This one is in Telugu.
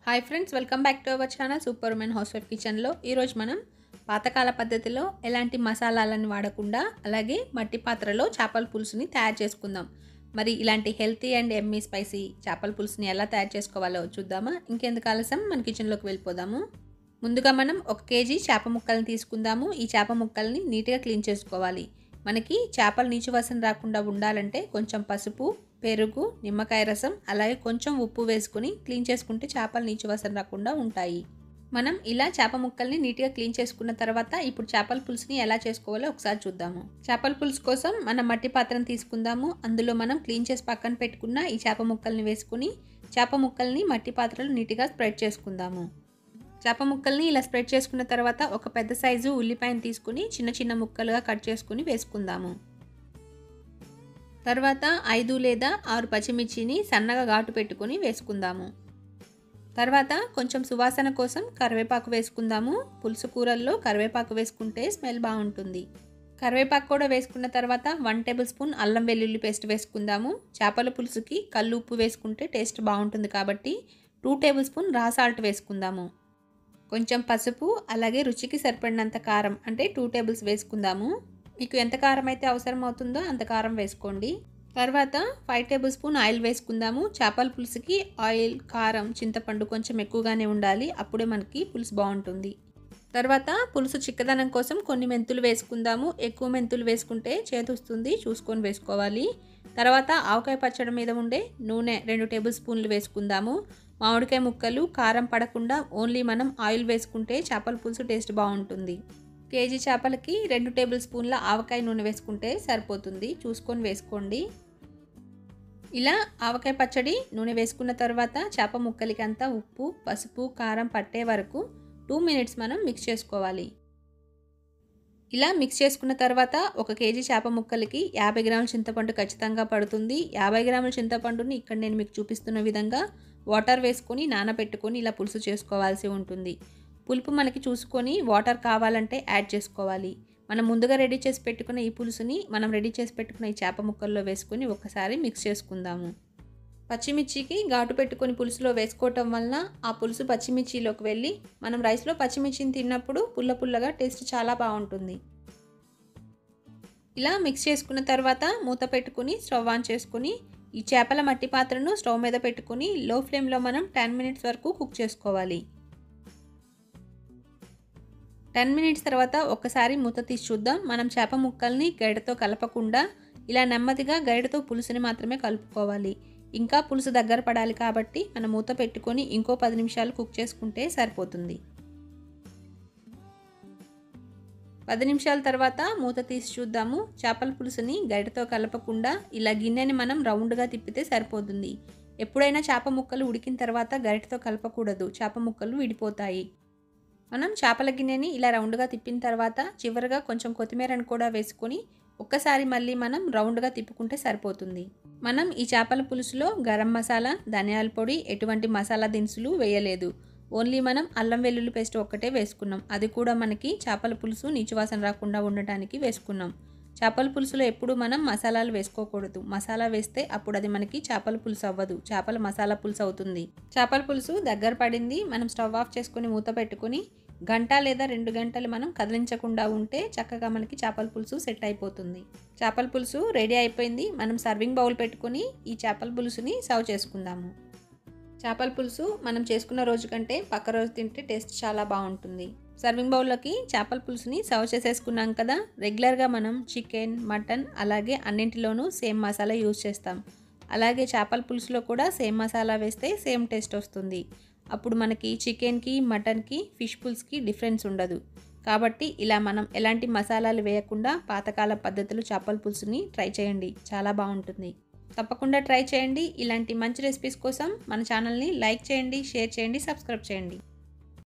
hi friends welcome back to our channel super women housewife కిచెన్లో ఈరోజు మనం పాతకాల పద్ధతిలో ఎలాంటి మసాలాలను వాడకుండా అలాగే మట్టి పాత్రలో చేపల పులుసుని తయారు చేసుకుందాం మరి ఇలాంటి హెల్తీ అండ్ ఎమ్మీ స్పైసీ చేపల పులుసుని ఎలా తయారు చేసుకోవాలో చూద్దామా ఇంకెందుకు ఆలస్యం మన కిచెన్లోకి వెళ్ళిపోదాము ముందుగా మనం ఒక కేజీ చేప ముక్కల్ని తీసుకుందాము ఈ చేప ముక్కల్ని నీట్గా క్లీన్ చేసుకోవాలి మనకి చేపలు నీచు వాసన రాకుండా ఉండాలంటే కొంచెం పసుపు పెరుగు నిమ్మకాయ రసం అలాగే కొంచెం ఉప్పు వేసుకుని క్లీన్ చేసుకుంటే చేపలు నీచు వాసన రాకుండా ఉంటాయి మనం ఇలా చేప ముక్కల్ని నీట్గా క్లీన్ చేసుకున్న తర్వాత ఇప్పుడు చేపల పులుసుని ఎలా చేసుకోవాలో ఒకసారి చూద్దాము చేపల పులుసు కోసం మనం మట్టి పాత్రను తీసుకుందాము అందులో మనం క్లీన్ చేసి పక్కన పెట్టుకున్న ఈ చేప ముక్కల్ని వేసుకుని చేప ముక్కల్ని మట్టి పాత్రలో నీట్గా స్ప్రెడ్ చేసుకుందాము చేప ముక్కల్ని ఇలా స్ప్రెడ్ చేసుకున్న తర్వాత ఒక పెద్ద సైజు ఉల్లిపాయను తీసుకుని చిన్న చిన్న ముక్కలుగా కట్ చేసుకుని వేసుకుందాము తర్వాత ఐదు లేదా ఆరు పచ్చిమిర్చిని సన్నగా ఘాటు పెట్టుకొని వేసుకుందాము తర్వాత కొంచెం సువాసన కోసం కరివేపాకు వేసుకుందాము పులుసు కూరల్లో కరివేపాకు వేసుకుంటే స్మెల్ బాగుంటుంది కరివేపాకు కూడా వేసుకున్న తర్వాత వన్ టేబుల్ స్పూన్ అల్లం వెల్లుల్లి పేస్ట్ వేసుకుందాము చేపల పులుసుకి కళ్ళు ఉప్పు వేసుకుంటే టేస్ట్ బాగుంటుంది కాబట్టి two tablespoon raw salt వేసుకుందాము కొంచెం పసుపు అలాగే రుచికి సరిపడినంత కారం అంటే టూ టేబుల్స్ వేసుకుందాము మీకు ఎంత కారం అయితే అవసరం అవుతుందో అంత కారం వేసుకోండి తర్వాత ఫైవ్ టేబుల్ స్పూన్ ఆయిల్ వేసుకుందాము చేపల పులుసుకి ఆయిల్ కారం చింతపండు కొంచెం ఎక్కువగానే ఉండాలి అప్పుడే మనకి పులుసు బాగుంటుంది తర్వాత పులుసు చిక్కదనం కోసం కొన్ని మెంతులు వేసుకుందాము ఎక్కువ మెంతులు వేసుకుంటే చేతుస్తుంది చూసుకొని వేసుకోవాలి తర్వాత ఆవకాయ పచ్చడి మీద ఉండే నూనె రెండు టేబుల్ స్పూన్లు వేసుకుందాము మామిడికాయ ముక్కలు కారం పడకుండా ఓన్లీ మనం ఆయిల్ వేసుకుంటే చేపల పులుసు టేస్ట్ బాగుంటుంది కేజీ చేపలకి రెండు టేబుల్ స్పూన్ల ఆవకాయ నూనె వేసుకుంటే సరిపోతుంది చూసుకొని వేసుకోండి ఇలా ఆవకాయ పచ్చడి నూనె వేసుకున్న తర్వాత చేప ముక్కలకి అంతా ఉప్పు పసుపు కారం పట్టే వరకు టూ మినిట్స్ మనం మిక్స్ చేసుకోవాలి ఇలా మిక్స్ చేసుకున్న తర్వాత ఒక కేజీ చేప ముక్కలకి యాభై గ్రాముల చింతపండు ఖచ్చితంగా పడుతుంది యాభై గ్రాముల చింతపండుని ఇక్కడ నేను మీకు చూపిస్తున్న విధంగా వాటర్ వేసుకొని నానబెట్టుకొని ఇలా పులుసు చేసుకోవాల్సి ఉంటుంది పులుపు మనకి చూసుకొని వాటర్ కావాలంటే యాడ్ చేసుకోవాలి మనం ముందుగా రెడీ చేసి పెట్టుకున్న ఈ పులుసుని మనం రెడీ చేసి పెట్టుకున్న ఈ చేప ముక్కల్లో వేసుకొని ఒకసారి మిక్స్ చేసుకుందాము పచ్చిమిర్చికి ఘాటు పెట్టుకొని పులుసులో వేసుకోవటం వలన ఆ పులుసు పచ్చిమిర్చిలోకి వెళ్ళి మనం రైస్లో పచ్చిమిర్చిని తిన్నప్పుడు పుల్ల పుల్లగా టేస్ట్ చాలా బాగుంటుంది ఇలా మిక్స్ చేసుకున్న తర్వాత మూత పెట్టుకుని స్టవ్ ఆన్ చేసుకుని ఈ చేపల మట్టి పాత్రను స్టవ్ మీద పెట్టుకుని లో ఫ్లేమ్లో మనం టెన్ మినిట్స్ వరకు కుక్ చేసుకోవాలి టెన్ మినిట్స్ తర్వాత ఒకసారి మూత తీసి చూద్దాం మనం చేప ముక్కల్ని గరిటతో కలపకుండా ఇలా నెమ్మదిగా గరిటతో పులుసుని మాత్రమే కలుపుకోవాలి ఇంకా పులుసు దగ్గర పడాలి కాబట్టి మనం మూత పెట్టుకొని ఇంకో పది నిమిషాలు కుక్ చేసుకుంటే సరిపోతుంది పది నిమిషాల తర్వాత మూత తీసి చూద్దాము చేపల పులుసుని గరిటతో కలపకుండా ఇలా గిన్నెని మనం రౌండ్గా తిప్పితే సరిపోతుంది ఎప్పుడైనా చేప ముక్కలు ఉడికిన తర్వాత గరిటతో కలపకూడదు చేప ముక్కలు విడిపోతాయి మనం చేపల గిన్నెని ఇలా రౌండ్గా తిప్పిన తర్వాత చివరిగా కొంచెం కొత్తిమీరను కూడా వేసుకొని ఒక్కసారి మళ్ళీ మనం రౌండ్గా తిప్పుకుంటే సరిపోతుంది మనం ఈ చేపల పులుసులో గరం మసాలా ధనియాల పొడి ఎటువంటి మసాలా దినుసులు వేయలేదు ఓన్లీ మనం అల్లం వెల్లుల్లి పేస్ట్ ఒక్కటే వేసుకున్నాం అది కూడా మనకి చేపల పులుసు నీచువాసన రాకుండా ఉండటానికి వేసుకున్నాం చేపల పులుసులో ఎప్పుడు మనం మసాలాలు వేసుకోకూడదు మసాలా వేస్తే అప్పుడు అది మనకి చేపల పులుసు అవ్వదు చేపల మసాలా పులుసు అవుతుంది చేపల పులుసు దగ్గర పడింది మనం స్టవ్ ఆఫ్ చేసుకుని మూత పెట్టుకుని గంట లేదా రెండు గంటలు మనం కదిలించకుండా ఉంటే చక్కగా మనకి చేపల పులుసు సెట్ అయిపోతుంది చేపల పులుసు రెడీ అయిపోయింది మనం సర్వింగ్ బౌల్ పెట్టుకుని ఈ చేపల పులుసుని సర్వ్ చేసుకుందాము చేపల పులుసు మనం చేసుకున్న రోజు కంటే పక్క రోజు తింటే టేస్ట్ చాలా బాగుంటుంది సర్వింగ్ బౌల్లోకి చేపల పులుసుని సర్వ్ చేసేసుకున్నాం కదా రెగ్యులర్గా మనం చికెన్ మటన్ అలాగే అన్నింటిలోనూ సేమ్ మసాలా యూజ్ చేస్తాం అలాగే చేపల పులుసులో కూడా సేమ్ మసాలా వేస్తే సేమ్ టేస్ట్ వస్తుంది అప్పుడు మనకి చికెన్కి మటన్కి ఫిష్ పుల్స్కి డిఫరెన్స్ ఉండదు కాబట్టి ఇలా మనం ఎలాంటి మసాలాలు వేయకుండా పాతకాల పద్ధతులు చేపల పులుసుని ట్రై చేయండి చాలా బాగుంటుంది తప్పకుండా ట్రై చేయండి ఇలాంటి మంచి రెసిపీస్ కోసం మన ఛానల్ని లైక్ చేయండి షేర్ చేయండి సబ్స్క్రైబ్ చేయండి